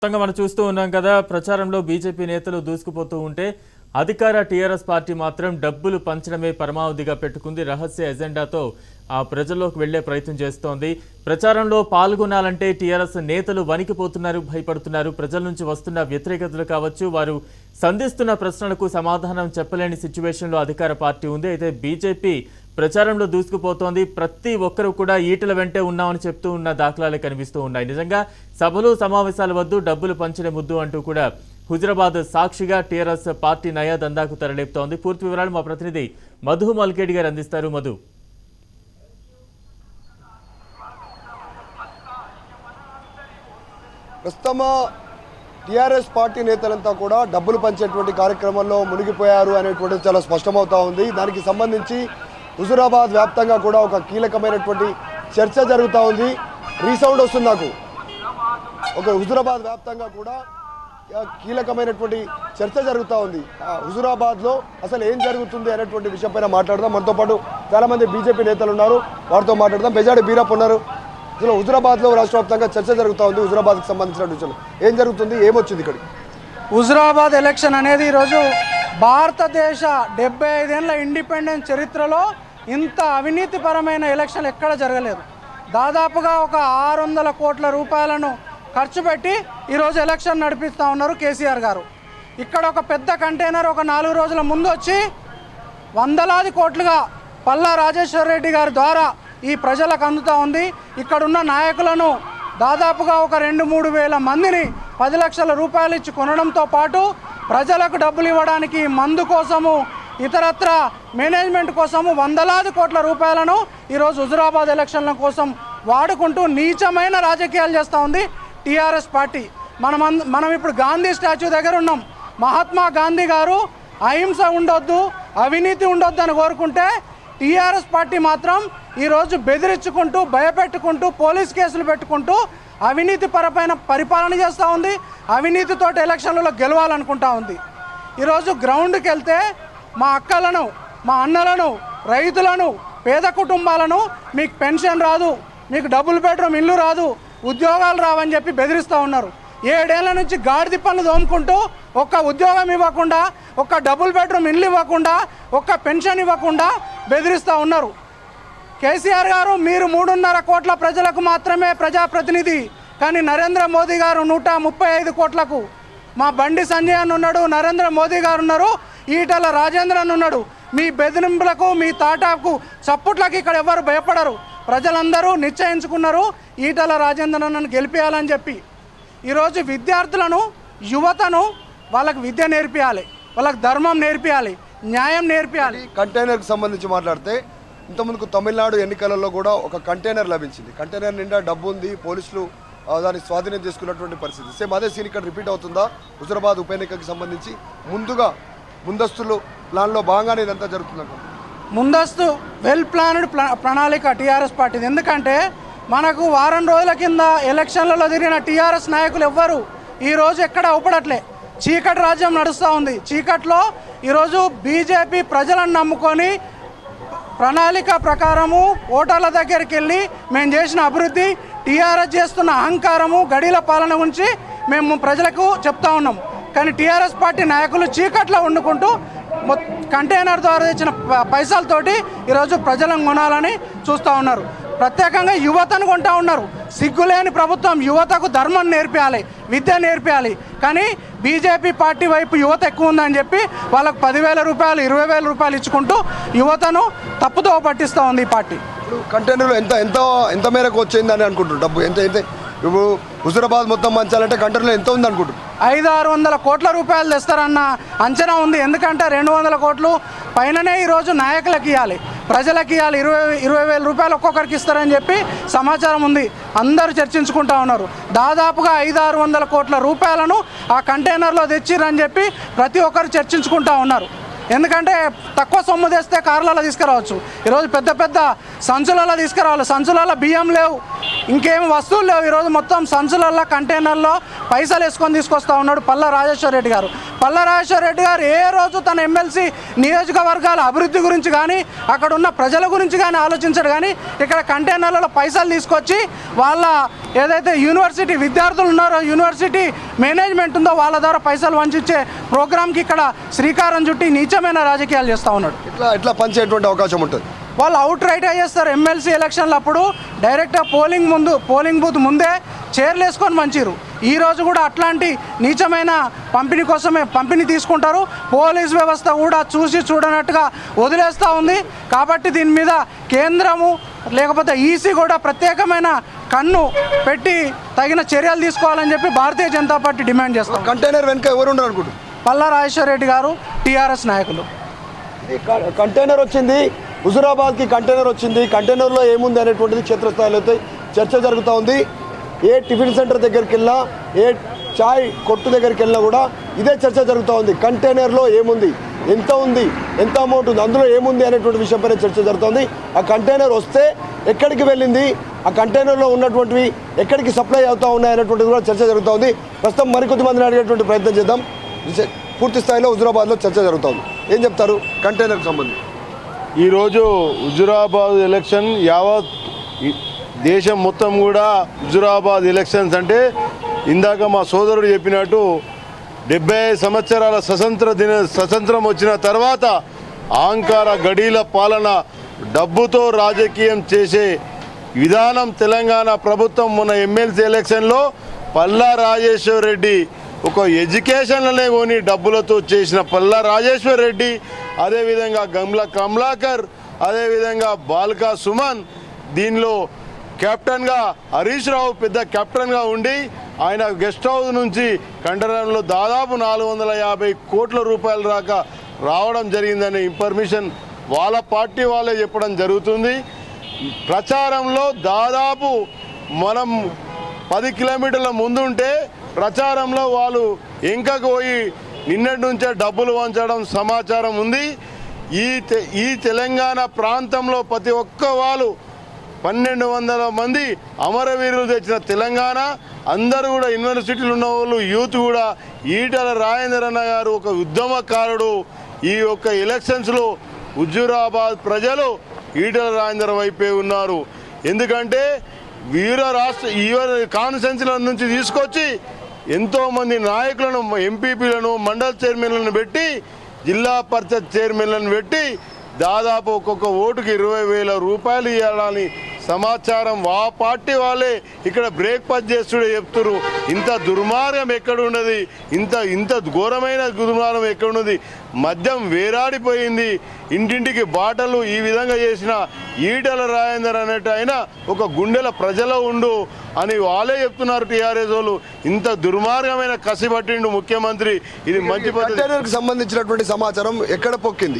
మొత్తంగా మనం చూస్తూ ఉన్నాం కదా ప్రచారంలో బీజేపీ నేతలు దూసుకుపోతూ ఉంటే అధికార టీఆర్ఎస్ పార్టీ మాత్రం డబ్బులు పంచడమే పరమావధిగా పెట్టుకుంది రహస్య ఎజెండాతో ఆ ప్రజల్లోకి వెళ్లే ప్రయత్నం చేస్తోంది ప్రచారంలో పాల్గొనాలంటే టీఆర్ఎస్ నేతలు వణికిపోతున్నారు భయపడుతున్నారు ప్రజల నుంచి వస్తున్న వ్యతిరేకతలు కావచ్చు వారు సంధిస్తున్న ప్రశ్నలకు సమాధానం చెప్పలేని సిచ్యువేషన్లో అధికార పార్టీ ఉంది అయితే బీజేపీ ప్రచారంలో దూసుకుపోతోంది ప్రతి ఒక్కరూ కూడా ఈటల వెంటే ఉన్నామని చెప్తూ ఉన్న దాఖలాలే కనిపిస్తూ ఉన్నాయి నిజంగా సభలు సమావేశాల వద్దు డబ్బులు పంచడం ముద్దు అంటూ కూడా హుజరాబాద్ సాక్షిగా టీఆర్ఎస్ పార్టీ నయా దందాకు తెరలేపుతోంది పూర్తి వివరాలు మా ప్రతినిధి మధు మల్కేడి గారు అందిస్తారు మధు ప్రస్తుతం టీఆర్ఎస్ పార్టీ నేతలంతా కూడా డబ్బులు పంచేటువంటి కార్యక్రమంలో మునిగిపోయారు అనేటువంటిది చాలా స్పష్టమవుతా ఉంది దానికి సంబంధించి హుజురాబాద్ వ్యాప్తంగా కూడా ఒక కీలకమైనటువంటి చర్చ జరుగుతూ ఉంది రీసౌండ్ వస్తుంది నాకు ఒక హుజురాబాద్ వ్యాప్తంగా కూడా ఆ, కీలకమైనటువంటి చర్చ జరుగుతూ ఉంది ఆ, హుజురాబాద్లో అసలు ఏం జరుగుతుంది అనేటువంటి విషయంపైన మాట్లాడదాం మనతో పాటు చాలా మంది బీజేపీ నేతలు ఉన్నారు వారితో మాట్లాడదాం బెజాడి బీరప్ ఉన్నారు అసలు హుజురాబాద్లో రాష్ట్ర వ్యాప్తంగా చర్చ జరుగుతూ ఉంది హుజురాబాద్కి సంబంధించిన విషయాలు ఏం జరుగుతుంది ఏమొచ్చింది ఇక్కడికి హుజురాబాద్ ఎలక్షన్ అనేది ఈరోజు భారతదేశ డెబ్బై ఐదేళ్ల ఇండిపెండెన్స్ చరిత్రలో ఇంత అవినీతిపరమైన ఎలక్షన్ ఎక్కడ జరగలేదు దాదాపుగా ఒక ఆరు వందల కోట్ల రూపాయలను ఖర్చు పెట్టి ఈరోజు ఎలక్షన్ నడిపిస్తూ ఉన్నారు కేసీఆర్ గారు ఇక్కడ ఒక పెద్ద కంటైనర్ ఒక నాలుగు రోజుల ముందు వచ్చి వందలాది కోట్లుగా పల్లా రాజేశ్వర రెడ్డి గారి ద్వారా ఈ ప్రజలకు అందుతూ ఉంది ఇక్కడున్న నాయకులను దాదాపుగా ఒక రెండు మూడు వేల మందిని పది లక్షల రూపాయలు ఇచ్చి కొనడంతో పాటు ప్రజలకు డబ్బులు ఇవ్వడానికి మందు కోసము ఇతరత్ర మేనేజ్మెంట్ కోసము వందలాది కోట్ల రూపాయలను ఈరోజు హుజురాబాద్ ఎలక్షన్ల కోసం వాడుకుంటూ నీచమైన రాజకీయాలు చేస్తూ ఉంది టీఆర్ఎస్ పార్టీ మనం అంద- మనం ఇప్పుడు గాంధీ స్టాచ్యూ దగ్గర ఉన్నాం మహాత్మా గాంధీ గారు అహింస ఉండొద్దు అవినీతి ఉండొద్దు అని కోరుకుంటే టీఆర్ఎస్ పార్టీ మాత్రం ఈరోజు బెదిరించుకుంటూ భయపెట్టుకుంటూ పోలీస్ కేసులు పెట్టుకుంటూ అవినీతి పరపైన పరిపాలన చేస్తూ ఉంది అవినీతితో ఎలక్షన్లలో గెలవాలనుకుంటా ఉంది ఈరోజు గ్రౌండ్కి వెళ్తే మా అక్కలను మా అన్నలను రైతులను పేద కుటుంబాలను మీకు పెన్షన్ రాదు మీకు డబుల్ బెడ్రూమ్ ఇల్లు రాదు ఉద్యోగాలు రావని చెప్పి బెదిరిస్తూ ఉన్నారు ఏడేళ్ల నుంచి గాడిది పనులు తోముకుంటూ ఒక్క ఉద్యోగం ఇవ్వకుండా ఒక్క డబుల్ బెడ్రూమ్ ఇల్లు ఇవ్వకుండా ఒక్క పెన్షన్ ఇవ్వకుండా బెదిరిస్తూ ఉన్నారు కేసీఆర్ గారు మీరు మూడున్నర కోట్ల ప్రజలకు మాత్రమే ప్రజాప్రతినిధి కానీ నరేంద్ర మోదీ గారు నూట ముప్పై ఐదు కోట్లకు మా బండి సంజయ్ అని ఉన్నాడు నరేంద్ర మోదీ గారు ఉన్నారు ఈటల రాజేంద్రన్ ఉన్నాడు మీ బెదిరింపులకు మీ తాటాకు చప్పుట్లకు ఇక్కడ ఎవరు భయపడరు ప్రజలందరూ నిశ్చయించుకున్నారు ఈటల రాజేంద్రన్ గెలిపేయాలని చెప్పి ఈరోజు విద్యార్థులను యువతను వాళ్ళకి విద్య నేర్పియాలి వాళ్ళకి ధర్మం నేర్పియాలి న్యాయం నేర్పియాలి కంటైనర్కి సంబంధించి మాట్లాడితే ఇంతకుముందుకు తమిళనాడు ఎన్నికలలో కూడా ఒక కంటైనర్ లభించింది కంటైనర్ నిండా డబ్బు ఉంది పోలీసులు ఆ, దాన్ని స్వాధీనం చేసుకున్నటువంటి పరిస్థితి సేమ్ అదే సీన్ ఇక్కడ రిపీట్ అవుతుందా హుజరాబాద్ ఉప ఎన్నికకి సంబంధించి ముందుగా ముందస్తులు ప్లాన్లో భాగంగానే ఇదంతా జరుగుతుందంట ముందస్తు వెల్ ప్లాన్డ్ ప్లా ప్రణాళిక టీఆర్ఎస్ పార్టీది ఎందుకంటే మనకు వారం రోజుల కింద ఎలక్షన్లలో తిరిగిన టీఆర్ఎస్ నాయకులు ఎవ్వరు ఈరోజు ఎక్కడ ఊపడట్లే చీకటి రాజ్యం నడుస్తూ ఉంది చీకట్లో ఈరోజు బీజేపీ ప్రజలను నమ్ముకొని ప్రణాళిక ప్రకారము ఓటర్ల దగ్గరికి వెళ్ళి మేము చేసిన అభివృద్ధి టీఆర్ఎస్ చేస్తున్న అహంకారము గడిల పాలన గురించి మేము ప్రజలకు చెప్తా ఉన్నాం కానీ టీఆర్ఎస్ పార్టీ నాయకులు చీకట్లో వండుకుంటూ మొ- కంటైనర్ ద్వారా తెచ్చిన ప- పైసలతోటి ఈరోజు ప్రజలను కొనాలని చూస్తూ ఉన్నారు ప్రత్యేకంగా యువతను కొంటా ఉన్నారు సిగ్గులేని ప్రభుత్వం యువతకు ధర్మం నేర్పించాలి విద్య నేర్పించాలి కానీ బీజేపీ పార్టీ వైపు యువత ఎక్కువ ఉందని చెప్పి వాళ్ళకు పదివేల రూపాయలు ఇరవై వేల రూపాయలు ఇచ్చుకుంటూ యువతను తప్పుదో పట్టిస్తూ ఉంది ఈ పార్టీ ఇప్పుడు కంటైనర్లో ఎంత ఎంత ఎంత మేరకు వచ్చిందని అనుకుంటున్నారు డబ్బు ఎంత ఎంత ఇప్పుడు హుజరాబాద్ మొత్తం మంచాలంటే కంటైనర్లో ఎంత ఉంది అనుకుంటున్నారు ఐదు ఆరు వందల కోట్ల రూపాయలు తెస్తారన్న అంచనా ఉంది ఎందుకంటే రెండు వందల కోట్లు పైననే ఈరోజు నాయకులకు ఇవ్వాలి ప్రజలకు ఇవ్వాలి ఇరవై ఇరవై వేల రూపాయలు ఒక్కొక్కరికి ఇస్తారని చెప్పి సమాచారం ఉంది అందరూ చర్చించుకుంటా ఉన్నారు దాదాపుగా ఐదు ఆరు వందల కోట్ల రూపాయలను ఆ కంటైనర్లో తెచ్చిర్రని చెప్పి ప్రతి ఒక్కరు చర్చించుకుంటా ఉన్నారు ఎందుకంటే తక్కువ సొమ్ము తెస్తే కార్లలో తీసుకురావచ్చు ఈరోజు పెద్ద పెద్ద సంచులలో తీసుకురావాలి సంచులలో బియ్యం లేవు ఇంకేం వస్తువులు లేవు ఈరోజు మొత్తం సంచులల్లో కంటైనర్లో పైసలు వేసుకొని తీసుకొస్తా ఉన్నాడు పల్లా రాజేశ్వర రెడ్డి గారు పల్లా రాజేశ్వర రెడ్డి గారు ఏ రోజు తన ఎమ్మెల్సీ నియోజకవర్గాల అభివృద్ధి గురించి కానీ అక్కడ ఉన్న ప్రజల గురించి కానీ ఆలోచించడు కానీ ఇక్కడ కంటైనర్లలో పైసలు తీసుకొచ్చి వాళ్ళ ఏదైతే యూనివర్సిటీ విద్యార్థులు ఉన్నారో యూనివర్సిటీ మేనేజ్మెంట్ ఉందో వాళ్ళ ద్వారా పైసలు వంచిచ్చే ప్రోగ్రామ్కి ఇక్కడ శ్రీకారం చుట్టి నీచమైన రాజకీయాలు చేస్తూ ఉన్నాడు ఇట్లా ఇట్లా పంచేటువంటి అవకాశం ఉంటుంది వాళ్ళు అవుట్ రైట్ అయ్యేస్తారు ఎమ్మెల్సీ ఎలక్షన్లు అప్పుడు డైరెక్ట్గా పోలింగ్ ముందు పోలింగ్ బూత్ ముందే చైర్లు వేసుకొని మంచిరు ఈ రోజు కూడా అట్లాంటి నీచమైన పంపిణీ కోసమే పంపిణీ తీసుకుంటారు పోలీస్ వ్యవస్థ కూడా చూసి చూడనట్టుగా వదిలేస్తూ ఉంది కాబట్టి దీని మీద కేంద్రము లేకపోతే ఈసీ కూడా ప్రత్యేకమైన కన్ను పెట్టి తగిన చర్యలు తీసుకోవాలని చెప్పి భారతీయ జనతా పార్టీ డిమాండ్ చేస్తాం కంటైనర్ వెనుక ఎవరు ఉండరు అనుకుంటు పల్లా రాజేశ్వర రెడ్డి గారు టీఆర్ఎస్ నాయకులు ఇది క- కంటైనర్ వచ్చింది హుజురాబాద్కి కంటైనర్ వచ్చింది కంటైనర్లో ఏముంది అనేటువంటిది క్షేత్రస్థాయిలో అయితే చర్చ జరుగుతూ ఉంది ఏ టిఫిన్ సెంటర్ దగ్గరికి వెళ్ళినా ఏ చాయ్ కొట్టు దగ్గరికి వెళ్ళినా కూడా ఇదే చర్చ జరుగుతూ ఉంది కంటైనర్లో ఏముంది ఎంత ఉంది ఎంత అమౌంట్ ఉంది అందులో ఏముంది అనేటువంటి విషయంపైన చర్చ జరుగుతుంది ఆ కంటైనర్ వస్తే ఎక్కడికి వెళ్ళింది ఆ కంటైనర్లో ఉన్నటువంటివి ఎక్కడికి సప్లై అవుతా ఉన్నాయి అనేటువంటిది కూడా చర్చ జరుగుతూ ఉంది ప్రస్తుతం మరికొద్ది మందిని అడిగేటువంటి ప్రయత్నం చేద్దాం విశే- పూర్తి స్థాయిలో హుజురాబాద్లో చర్చ జరుగుతోంది ఏం చెప్తారు కంటైనర్కి సంబంధించి ఈరోజు హుజురాబాద్ ఎలక్షన్ యావత్ ఈ- దేశం మొత్తం కూడా హుజురాబాద్ ఎలక్షన్స్ అంటే ఇందాక మా సోదరుడు చెప్పినట్టు డెబ్బై ఐదు సంవత్సరాల స్వతంత్ర దిన స్వతంత్రం వచ్చిన తర్వాత అహంకార గడీల పాలన డబ్బుతో రాజకీయం చేసే విధానం తెలంగాణ ప్రభుత్వం మొన్న ఎమ్మెల్సీ ఎలక్షన్లో పల్లా రాజేశ్వర్ రెడ్డి ఒక ఎడ్యుకేషన్లనే కొని డబ్బులతో చేసిన పల్లా రాజేశ్వర్ రెడ్డి అదేవిధంగా గమ్ల కమలాకర్ అదేవిధంగా బాల్కా సుమన్ దీనిలో కెప్టెన్గా హరీష్ రావు పెద్ద కెప్టెన్గా ఉండి ఆయన గెస్ట్ హౌస్ నుంచి కంటరంలో దాదాపు నాలుగు వందల యాభై కోట్ల రూపాయల దాకా రావడం జరిగిందనే ఇన్ఫర్మేషన్ వాళ్ళ పార్టీ వాళ్ళే చెప్పడం జరుగుతుంది ప్రచారంలో దాదాపు మనం పది కిలోమీటర్ల ముందుంటే ప్రచారంలో వాళ్ళు ఇంకకు పోయి నిన్నటి నుంచే డబ్బులు వంచడం సమాచారం ఉంది ఈ తె- ఈ తెలంగాణ ప్రాంతంలో ప్రతి ఒక్క వాళ్ళు పన్నెండు వందల మంది అమరవీరులు తెచ్చిన తెలంగాణ అందరూ కూడా యూనివర్సిటీలు ఉన్న వాళ్ళు యూత్ కూడా ఈటల రాజేంద్ర అన్న గారు ఒక ఉద్యమకారుడు ఈ యొక్క ఎలక్షన్స్లో హుజూరాబాద్ ప్రజలు ఈటల రాజేంద్ర వైపే ఉన్నారు ఎందుకంటే వీర రాష్ట్ర ఈ కాన్స్టెన్సీల నుంచి తీసుకొచ్చి ఎంతోమంది నాయకులను ఎంపీపీలను మండల చైర్మన్లను పెట్టి జిల్లా పరిషత్ చైర్మన్లను పెట్టి దాదాపు ఒక్కొక్క ఓటుకి ఇరవై వేల రూపాయలు ఇవ్వాలని సమాచారం ఆ పార్టీ వాళ్ళే ఇక్కడ బ్రేక్ఫాస్ట్ చేస్తుడే చెప్తున్నారు ఇంత దుర్మార్గం ఎక్కడున్నది ఇంత ఇంత ఘోరమైన దుర్మార్గం ఎక్కడున్నది మద్యం వేరాడిపోయింది ఇంటింటికి బాటలు ఈ విధంగా చేసిన ఈటల రాజేందర్ అనేట ఆయన ఒక గుండెల ప్రజలో ఉండు అని వాళ్ళే చెప్తున్నారు టీఆర్ఎస్ వాళ్ళు ఇంత దుర్మార్గమైన కసి పట్టిండు ముఖ్యమంత్రి ఇది మంచి పద్ధతి కంటైనర్కి సంబంధించినటువంటి సమాచారం ఎక్కడ పొక్కింది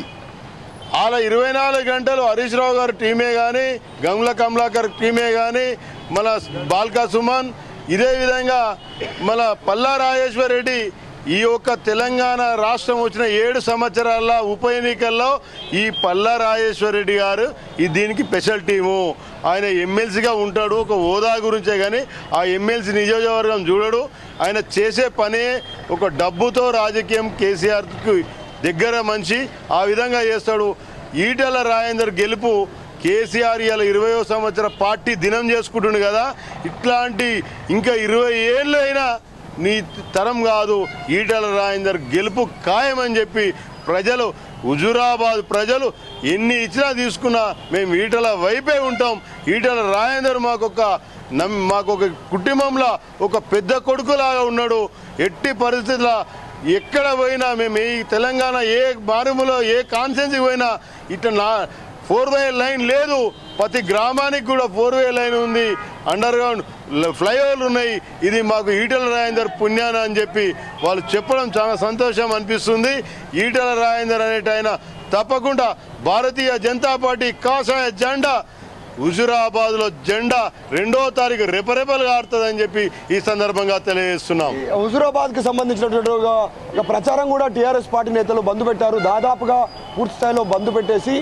అలా ఇరవై నాలుగు గంటలు హరీష్ రావు గారి టీమే కానీ గంగుల కమలాకర్ టీమే కానీ మన బాల్కా సుమన్ ఇదే విధంగా మన పల్లా రాజేశ్వర్ రెడ్డి ఈ యొక్క తెలంగాణ రాష్ట్రం వచ్చిన ఏడు సంవత్సరాల ఉప ఎన్నికల్లో ఈ పల్లా రాజేశ్వర్ రెడ్డి గారు ఈ దీనికి స్పెషల్ టీము ఆయన ఎమ్మెల్సీగా ఉంటాడు ఒక హోదా గురించే కానీ ఆ ఎమ్మెల్సీ నియోజకవర్గం చూడడు ఆయన చేసే పనే ఒక డబ్బుతో రాజకీయం కేసీఆర్కి దగ్గర మనిషి ఆ విధంగా చేస్తాడు ఈటల రాజేందర్ గెలుపు కేసీఆర్ ఇవాళ ఇరవయో సంవత్సర పార్టీ దినం చేసుకుంటుండు కదా ఇట్లాంటి ఇంకా ఇరవై ఏళ్ళు అయినా నీ తరం కాదు ఈటల రాజేందర్ గెలుపు ఖాయమని చెప్పి ప్రజలు హుజురాబాద్ ప్రజలు ఎన్ని ఇచ్చినా తీసుకున్నా మేము ఈటల వైపే ఉంటాం ఈటల రాజేందర్ మాకొక నమ్ మాకొక కుటుంబంలో ఒక పెద్ద కొడుకులాగా ఉన్నాడు ఎట్టి పరిస్థితుల్లో ఎక్కడ పోయినా మేము ఈ తెలంగాణ ఏ మారుమూలో ఏ కాన్సెన్సీ పోయినా ఇట్లా నా ఫోర్ వే లైన్ లేదు ప్రతి గ్రామానికి కూడా ఫోర్ వే లైన్ ఉంది అండర్ గ్రౌండ్ ఫ్లైఓవర్లు ఉన్నాయి ఇది మాకు ఈటల రాజేందర్ పుణ్యాన అని చెప్పి వాళ్ళు చెప్పడం చాలా సంతోషం అనిపిస్తుంది ఈటల రాజేందర్ అనేట ఆయన తప్పకుండా భారతీయ జనతా పార్టీ కాషాయ జెండా హుజురాబాద్లో జెండా రెండో తారీఖు రెపరెపలుగా ఆడుతుందని చెప్పి ఈ సందర్భంగా తెలియజేస్తున్నాం హుజురాబాద్ కి సంబంధించినటువంటి ఒక- ఒక ప్రచారం కూడా టీఆర్ఎస్ పార్టీ నేతలు బంద్ పెట్టారు దాదాపుగా పూర్తి స్థాయిలో బంద్ పెట్టేసి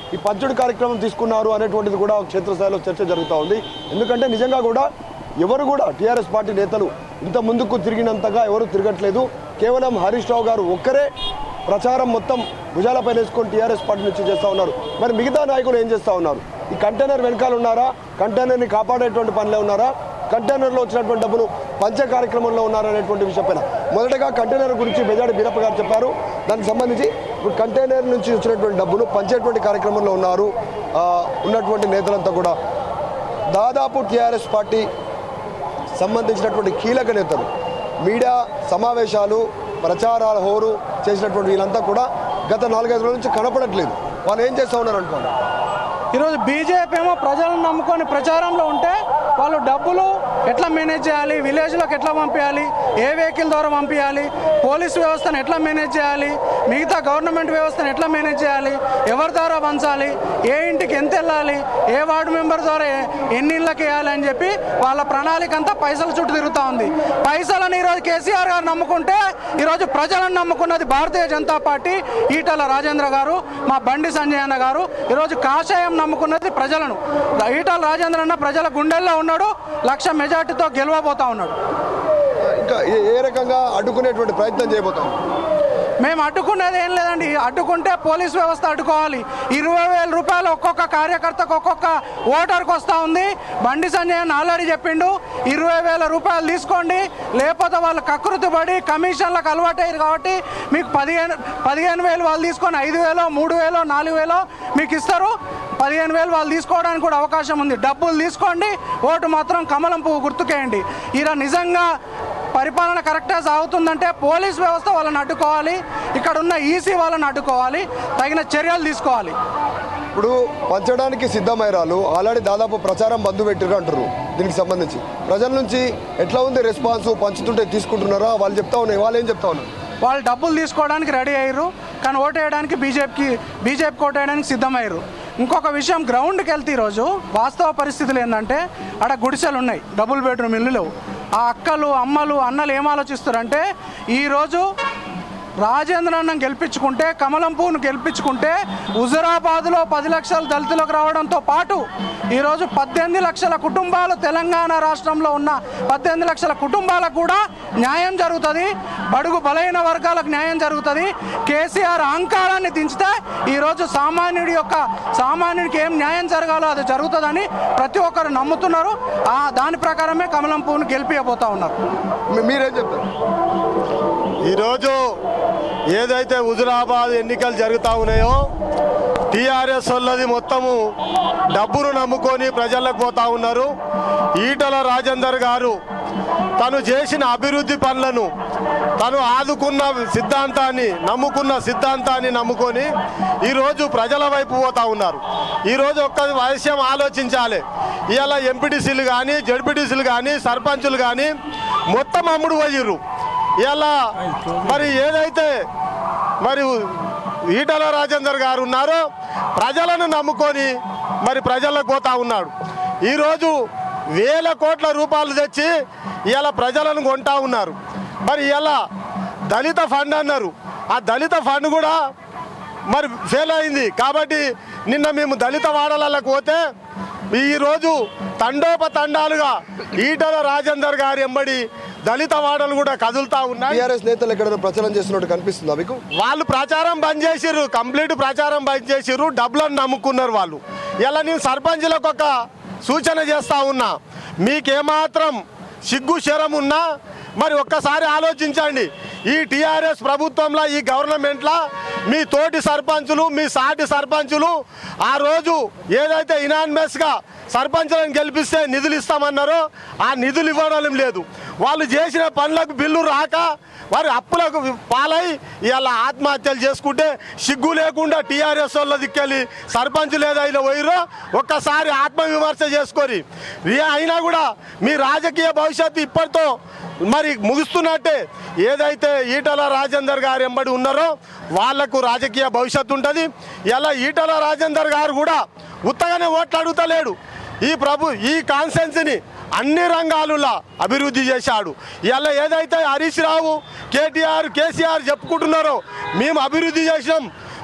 ఈ పంచుడు కార్యక్రమం తీసుకున్నారు అనేటువంటిది కూడా క్షేత్రస్థాయిలో చర్చ జరుగుతూ ఉంది ఎందుకంటే నిజంగా కూడా ఎవరు కూడా టీఆర్ఎస్ పార్టీ నేతలు ఇంత ముందుకు తిరిగినంతగా ఎవరు తిరగట్లేదు కేవలం హరీష్ రావు గారు ఒక్కరే ప్రచారం మొత్తం భుజాలపై వేసుకొని టీఆర్ఎస్ పార్టీ నుంచి చేస్తూ ఉన్నారు మరి మిగతా నాయకులు ఏం చేస్తూ ఉన్నారు ఈ కంటైనర్ వెనకాల ఉన్నారా కంటైనర్ని కాపాడేటువంటి పనిలో ఉన్నారా కంటైనర్లో వచ్చినటువంటి డబ్బులు పంచ కార్యక్రమంలో ఉన్నారనేటువంటి విషయం పైన మొదటగా కంటైనర్ గురించి బెజాడి బీరప్ప గారు చెప్పారు దానికి సంబంధించి ఇప్పుడు కంటైనర్ నుంచి వచ్చినటువంటి డబ్బులు పంచేటువంటి కార్యక్రమంలో ఉన్నారు ఆ, ఉన్నటువంటి నేతలంతా కూడా దాదాపు టీఆర్ఎస్ పార్టీ సంబంధించినటువంటి కీలక నేతలు మీడియా సమావేశాలు ప్రచారాల హోరు చేసినటువంటి వీళ్ళంతా కూడా గత నాలుగైదు రోజుల నుంచి కనపడట్లేదు వాళ్ళు ఏం చేస్తూ ఉన్నారు అనుకోండి ఈరోజు బీజేపీ ఏమో ప్రజలను నమ్ముకొని ప్రచారంలో ఉంటే వాళ్ళు డబ్బులు ఎట్లా మేనేజ్ చేయాలి విలేజ్లోకి ఎట్లా పంపించాలి ఏ వెహికల్ ద్వారా పంపించాలి పోలీస్ వ్యవస్థను ఎట్లా మేనేజ్ చేయాలి మిగతా గవర్నమెంట్ వ్యవస్థను ఎట్లా మేనేజ్ చేయాలి ఎవరి ద్వారా పంచాలి ఏ ఇంటికి ఎంత వెళ్ళాలి ఏ వార్డు మెంబర్ ద్వారా ఏ- ఎన్ని ఇళ్ళకి వేయాలి అని చెప్పి వాళ్ళ ప్రణాళిక అంతా పైసల చుట్టూ తిరుగుతూ ఉంది పైసలను ఈరోజు కేసీఆర్ గారు నమ్ముకుంటే ఈరోజు ప్రజలను నమ్ముకున్నది భారతీయ జనతా పార్టీ ఈటల రాజేంద్ర గారు మా బండి సంజయ్ అన్న గారు ఈరోజు కాషాయం నమ్ముకున్నది ప్రజలను ఈటల రాజేంద్ర అన్న ప్రజల గుండెల్లో ఉన్నాడు లక్ష మెజార్టీతో గెలవబోతా ఉన్నాడు ఇంకా ఏ ఏ రకంగా అడ్డుకునేటువంటి ప్రయత్నం చేయబోతాం మేము అడ్డుకునేది ఏం లేదండి అడ్డుకుంటే పోలీస్ వ్యవస్థ అడ్డుకోవాలి ఇరవై వేల రూపాయలు ఒక్కొక్క కార్యకర్తకు ఒక్కొక్క ఓటర్కి వస్తూ ఉంది బండి సంజయ్ అని ఆల్రెడీ చెప్పిండు ఇరవై వేల రూపాయలు తీసుకోండి లేకపోతే వాళ్ళు కకృతి పడి కమిషన్లకు అలవాటయ్యారు కాబట్టి మీకు పదిహేను పదిహేను వేలు వాళ్ళు తీసుకొని ఐదు వేలో మూడు వేలో నాలుగు వేలో మీకు ఇస్తారు పదిహేను వేలు వాళ్ళు తీసుకోవడానికి కూడా అవకాశం ఉంది డబ్బులు తీసుకోండి ఓటు మాత్రం కమలం పువ్వు గుర్తుకేయండి ఇలా నిజంగా పరిపాలన కరెక్ట్గా సాగుతుందంటే పోలీస్ వ్యవస్థ వాళ్ళని అడ్డుకోవాలి ఇక్కడ ఉన్న ఈసీ వాళ్ళని అడ్డుకోవాలి తగిన చర్యలు తీసుకోవాలి ఇప్పుడు పంచడానికి సిద్ధమైరాలు ఆల్రెడీ దాదాపు ప్రచారం బంధు పెట్టిర్రు అంటారు దీనికి సంబంధించి ప్రజల నుంచి ఎట్లా ఉంది రెస్పాన్స్ పంచుతుంటే తీసుకుంటున్నారా వాళ్ళు చెప్తా ఉన్నాయి వాళ్ళు ఏం చెప్తా ఉన్నారు వాళ్ళు డబ్బులు తీసుకోవడానికి రెడీ అయ్యారు కానీ ఓటు వేయడానికి బీజేపీకి బీజేపీకి ఓటు వేయడానికి సిద్ధమయ్యారు ఇంకొక విషయం గ్రౌండ్కి వెళ్తే ఈరోజు వాస్తవ పరిస్థితులు ఏంటంటే ఆడ గుడిసెలు ఉన్నాయి డబుల్ బెడ్రూమ్ ఇల్లులు ఆ అక్కలు అమ్మలు అన్నలు ఏం ఆలోచిస్తారంటే ఈరోజు రాజేంద్ర అన్నం గెలిపించుకుంటే కమలం పువ్వును గెలిపించుకుంటే హుజురాబాద్లో పది లక్షలు దళితులకు రావడంతో పాటు ఈరోజు పద్దెనిమిది లక్షల కుటుంబాలు తెలంగాణ రాష్ట్రంలో ఉన్న పద్దెనిమిది లక్షల కుటుంబాలకు కూడా న్యాయం జరుగుతుంది బడుగు బలైన వర్గాలకు న్యాయం జరుగుతుంది కేసీఆర్ అహంకారాన్ని దించితే ఈరోజు సామాన్యుడి యొక్క సామాన్యుడికి ఏం న్యాయం జరగాలో అది జరుగుతుందని ప్రతి ఒక్కరు నమ్ముతున్నారు ఆ దాని ప్రకారమే కమలం పువ్వును గెలిపియబోతా ఉన్నారు మీ- మీరేం చెప్తారు ఈరోజు ఏదైతే హుజురాబాద్ ఎన్నికలు జరుగుతూ ఉన్నాయో టీఆర్ఎస్ వాళ్ళది మొత్తము డబ్బును నమ్ముకొని ప్రజలకు పోతా ఉన్నారు ఈటల రాజేందర్ గారు తను చేసిన అభివృద్ధి పనులను తను ఆదుకున్న సిద్ధాంతాన్ని నమ్ముకున్న సిద్ధాంతాన్ని నమ్ముకొని ఈరోజు ప్రజల వైపు పోతా ఉన్నారు ఈరోజు ఒక్క విషయం ఆలోచించాలి ఇవాళ ఎంపీటీసీలు కానీ జడ్పీటీసీలు కానీ సర్పంచులు కానీ మొత్తం అమ్ముడు పోయిర్రు ఇలా మరి ఏదైతే మరి ఈటల రాజేందర్ గారు ఉన్నారో ప్రజలను నమ్ముకొని మరి ప్రజలకు పోతా ఉన్నాడు ఈరోజు వేల కోట్ల రూపాయలు తెచ్చి ఇలా ప్రజలను కొంటా ఉన్నారు మరి ఇలా దళిత ఫండ్ అన్నారు ఆ దళిత ఫండ్ కూడా మరి ఫెయిల్ అయింది కాబట్టి నిన్న మేము దళిత వాడలకు పోతే ఈరోజు తండోపతండాలుగా ఈటల రాజేందర్ గారి ఎంబడి దళిత వాడలు కూడా కదులుతా ఉన్నాయి టీఆర్ఎస్ నేతలు ఎక్కడైనా ప్రచారం చేస్తున్నట్టు కనిపిస్తుందా మీకు వాళ్ళు ప్రచారం బంద్ చేసిర్రు కంప్లీట్ ప్రచారం బంద్ చేసిర్రు డబ్బులను నమ్ముకున్నారు వాళ్ళు ఇలా నేను సర్పంచులకు ఒక సూచన చేస్తా ఉన్నా మీకేమాత్రం సిగ్గు శరం ఉన్నా మరి ఒక్కసారి ఆలోచించండి ఈ టీఆర్ఎస్ ప్రభుత్వంలో ఈ గవర్నమెంట్లో మీ తోటి సర్పంచులు మీ సాటి సర్పంచులు ఆ రోజు ఏదైతే ఇనాన్మెస్గా సర్పంచులను గెలిపిస్తే నిధులు ఇస్తామన్నారో ఆ నిధులు ఇవ్వడం లేదు వాళ్ళు చేసిన పనులకు బిల్లు రాక వారి అప్పులకు పాలై ఇలా ఆత్మహత్యలు చేసుకుంటే సిగ్గు లేకుండా టీఆర్ఎస్ వాళ్ళ దిక్కెళ్ళి సర్పంచులు ఏదైనా పోయిరో ఒక్కసారి ఆత్మవిమర్శ చేసుకొని ఏ- అయినా కూడా మీ రాజకీయ భవిష్యత్తు ఇప్పటితో మరి ముగుస్తున్నట్టే ఏదైతే ఈటల రాజేందర్ గారు ఎంబడి ఉన్నారో వాళ్లకు రాజకీయ భవిష్యత్తు ఉంటుంది ఇలా ఈటల రాజేందర్ గారు కూడా ఉత్తగానే ఓట్లు అడుగుతలేడు ఈ ప్రభు ఈ కాన్సెన్స్ని అన్ని రంగాలలో అభివృద్ధి చేశాడు ఇలా ఏదైతే హరీష్ రావు కేటీఆర్ కేసీఆర్ చెప్పుకుంటున్నారో మేము అభివృద్ధి చేసినాం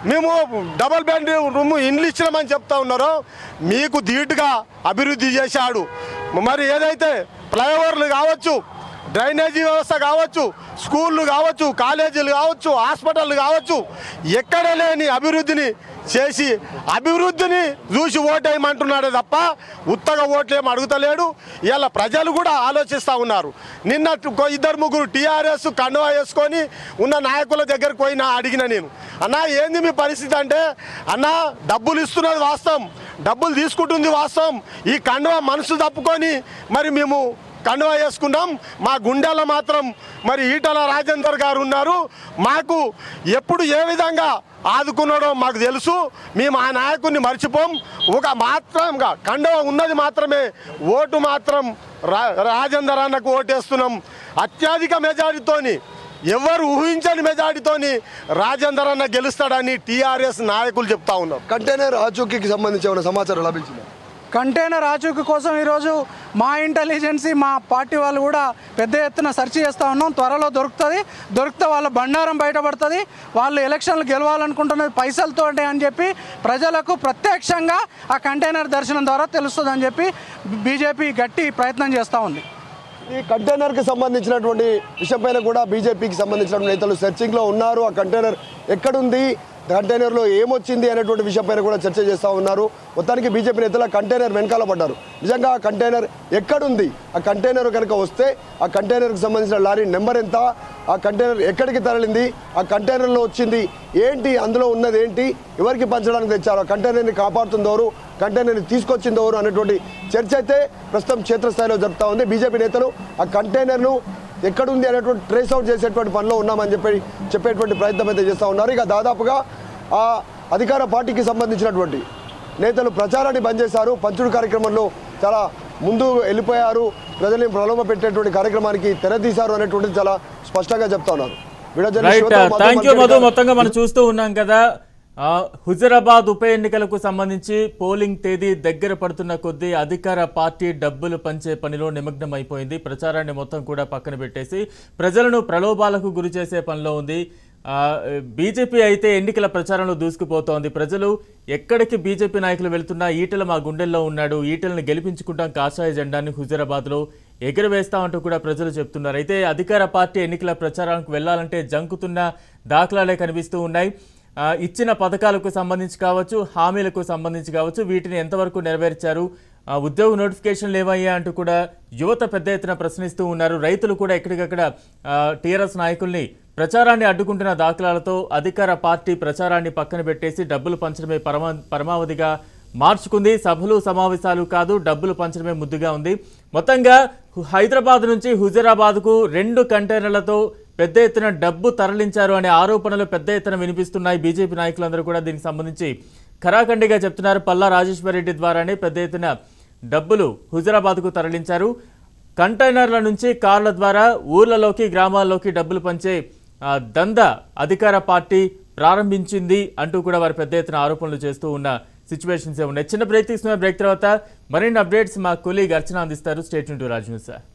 మేము డబల్ బెడ్ రూమ్ ఇండ్లు ఇచ్చినామని చెప్తా ఉన్నారు మీకు ధీటుగా అభివృద్ధి చేశాడు మరి ఏదైతే ఫ్లైఓవర్లు కావచ్చు డ్రైనేజీ వ్యవస్థ కావచ్చు స్కూళ్ళు కావచ్చు కాలేజీలు కావచ్చు హాస్పిటల్ కావచ్చు ఎక్కడ లేని అభివృద్ధిని చేసి అభివృద్ధిని చూసి ఓటేయమంటున్నాడే తప్ప ఉత్తగా ఓట్లేం అడుగుతలేడు ఇలా ప్రజలు కూడా ఆలోచిస్తూ ఉన్నారు నిన్న కొ- ఇద్దరు ముగ్గురు టీఆర్ఎస్ కండువా వేసుకొని ఉన్న నాయకుల దగ్గరికి పోయినా అడిగిన నేను అన్నా ఏంది మీ పరిస్థితి అంటే అన్నా డబ్బులు ఇస్తున్నది వాస్తవం డబ్బులు తీసుకుంటుంది వాస్తవం ఈ కండువా మనసు తప్పుకొని మరి మేము కండువా వేసుకున్నాం మా గుండెలో మాత్రం మరి ఈటల రాజేందర్ గారు ఉన్నారు మాకు ఎప్పుడు ఏ విధంగా ఆదుకున్నాడో మాకు తెలుసు మేము ఆ నాయకుడిని మర్చిపోం ఒక మాత్రంగా కండువా ఉన్నది మాత్రమే ఓటు మాత్రం రా రాజేందర్ అన్నకు ఓటేస్తున్నాం అత్యధిక మెజారిటీతోని ఎవరు ఊహించని మెజారిటీతోని రాజేందర్ అన్న గెలుస్తాడని టీఆర్ఎస్ నాయకులు చెప్తా ఉన్నారు కంటైనర్ ఆచూకీకి సంబంధించి ఏమైనా సమాచారం లభించింది కంటైనర్ ఆచూకీ కోసం ఈరోజు మా ఇంటెలిజెన్సీ మా పార్టీ వాళ్ళు కూడా పెద్ద ఎత్తున సెర్చ్ చేస్తూ ఉన్నాం త్వరలో దొరుకుతుంది దొరికితే వాళ్ళ బండారం బయటపడుతుంది వాళ్ళు ఎలక్షన్లు గెలవాలనుకుంటున్నది పైసలతో అని చెప్పి ప్రజలకు ప్రత్యక్షంగా ఆ కంటైనర్ దర్శనం ద్వారా తెలుస్తుందని చెప్పి బీజేపీ గట్టి ప్రయత్నం చేస్తూ ఉంది ఈ కంటైనర్కి సంబంధించినటువంటి విషయం పైన కూడా బీజేపీకి సంబంధించిన నేతలు సెర్చింగ్లో ఉన్నారు ఆ కంటైనర్ ఎక్కడుంది కంటైనర్లో ఏమొచ్చింది అనేటువంటి విషయం పైన కూడా చర్చ చేస్తూ ఉన్నారు మొత్తానికి బీజేపీ నేతలు ఆ కంటైనర్ వెనకాల పడ్డారు నిజంగా ఆ కంటైనర్ ఎక్కడుంది ఆ కంటైనర్ కనుక వస్తే ఆ కంటైనర్కి సంబంధించిన లారీ నెంబర్ ఎంత ఆ కంటైనర్ ఎక్కడికి తరలింది ఆ కంటైనర్లో వచ్చింది ఏంటి అందులో ఉన్నది ఏంటి ఎవరికి పంచడానికి తెచ్చారు ఆ కంటైనర్ని కాపాడుతుందెవరు కంటైనర్ని తీసుకొచ్చిందెవరు అనేటువంటి చర్చ అయితే ప్రస్తుతం క్షేత్రస్థాయిలో జరుపుతా ఉంది బీజేపీ నేతలు ఆ కంటైనర్ను ఎక్కడుంది అనేటువంటి ట్రేస్ అవుట్ చేసేటువంటి పనిలో ఉన్నామని చెప్పి చెప్పేటువంటి ప్రయత్నం అయితే చేస్తూ ఉన్నారు ఇక దాదాపుగా ఆ అధికార పార్టీకి సంబంధించినటువంటి నేతలు ప్రచారాన్ని బంద్ చేశారు పంచుడు కార్యక్రమంలో చాలా ముందు వెళ్ళిపోయారు ప్రజల్ని ప్రలోభ పెట్టేటువంటి కార్యక్రమానికి తెరతీశారు అనేటువంటిది చాలా స్పష్టంగా చెప్తా ఉన్నారు వీడియో జర్నలిస్ట్ రైట్ శివతో మధు థ్యాంక్ యూ మంత్రి మధు గారు. మొత్తంగా మనం చూస్తూ ఉన్నాం కదా ఆ, హుజరాబాద్ ఉప ఎన్నికలకు సంబంధించి పోలింగ్ తేదీ దగ్గర పడుతున్న కొద్దీ అధికార పార్టీ డబ్బులు పంచే పనిలో నిమగ్నం అయిపోయింది ప్రచారాన్ని మొత్తం కూడా పక్కన పెట్టేసి ప్రజలను ప్రలోభాలకు గురి చేసే పనిలో ఉంది ఆ, బీజేపీ అయితే ఎన్నికల ప్రచారంలో దూసుకుపోతోంది ప్రజలు ఎక్కడికి బీజేపీ నాయకులు వెళ్తున్నా ఈటల మా గుండెల్లో ఉన్నాడు ఈటలను గెలిపించుకుంటాం కాషాయ జెండాన్ని హుజరాబాద్లో ఎగురవేస్తామంటూ కూడా ప్రజలు చెప్తున్నారు అయితే అధికార పార్టీ ఎన్నికల ప్రచారానికి వెళ్లాలంటే జంకుతున్న దాఖలాలే కనిపిస్తూ ఉన్నాయి ఆ, ఇచ్చిన పథకాలకు సంబంధించి కావచ్చు హామీలకు సంబంధించి కావచ్చు వీటిని ఎంతవరకు నెరవేర్చారు ఆ, ఉద్యోగ నోటిఫికేషన్లు ఏమయ్యా అంటూ కూడా యువత పెద్ద ఎత్తున ప్రశ్నిస్తూ ఉన్నారు రైతులు కూడా ఎక్కడికక్కడ టీఆర్ఎస్ నాయకుల్ని ప్రచారాన్ని అడ్డుకుంటున్న దాఖలాలతో అధికార పార్టీ ప్రచారాన్ని పక్కన పెట్టేసి డబ్బులు పంచడమే పరమా పరమావధిగా మార్చుకుంది సభలు సమావేశాలు కాదు డబ్బులు పంచడమే ముద్దుగా ఉంది మొత్తంగా హు- హైదరాబాద్ నుంచి హుజరాబాద్కు రెండు కంటైనర్లతో పెద్ద ఎత్తున డబ్బు తరలించారు అనే ఆరోపణలు పెద్ద ఎత్తున వినిపిస్తున్నాయి బీజేపీ నాయకులందరూ కూడా దీనికి సంబంధించి ఖరాఖండిగా చెప్తున్నారు పల్లా రాజేశ్వర రెడ్డి ద్వారానే పెద్ద ఎత్తున డబ్బులు హుజరాబాద్కు తరలించారు కంటైనర్ల నుంచి కార్ల ద్వారా ఊర్లలోకి గ్రామాల్లోకి డబ్బులు పంచే ఆ, దంద అధికార పార్టీ ప్రారంభించింది అంటూ కూడా వారు పెద్ద ఎత్తున ఆరోపణలు చేస్తూ ఉన్న సిచ్యువేషన్స్ ఉన్నాయి చిన్న బ్రేక్ తీసుకున్న బ్రేక్ తర్వాత మరిన్ని అప్డేట్స్ మా కొలీగ్ అర్చన అందిస్తారు స్టేట్ టు రాజు సార్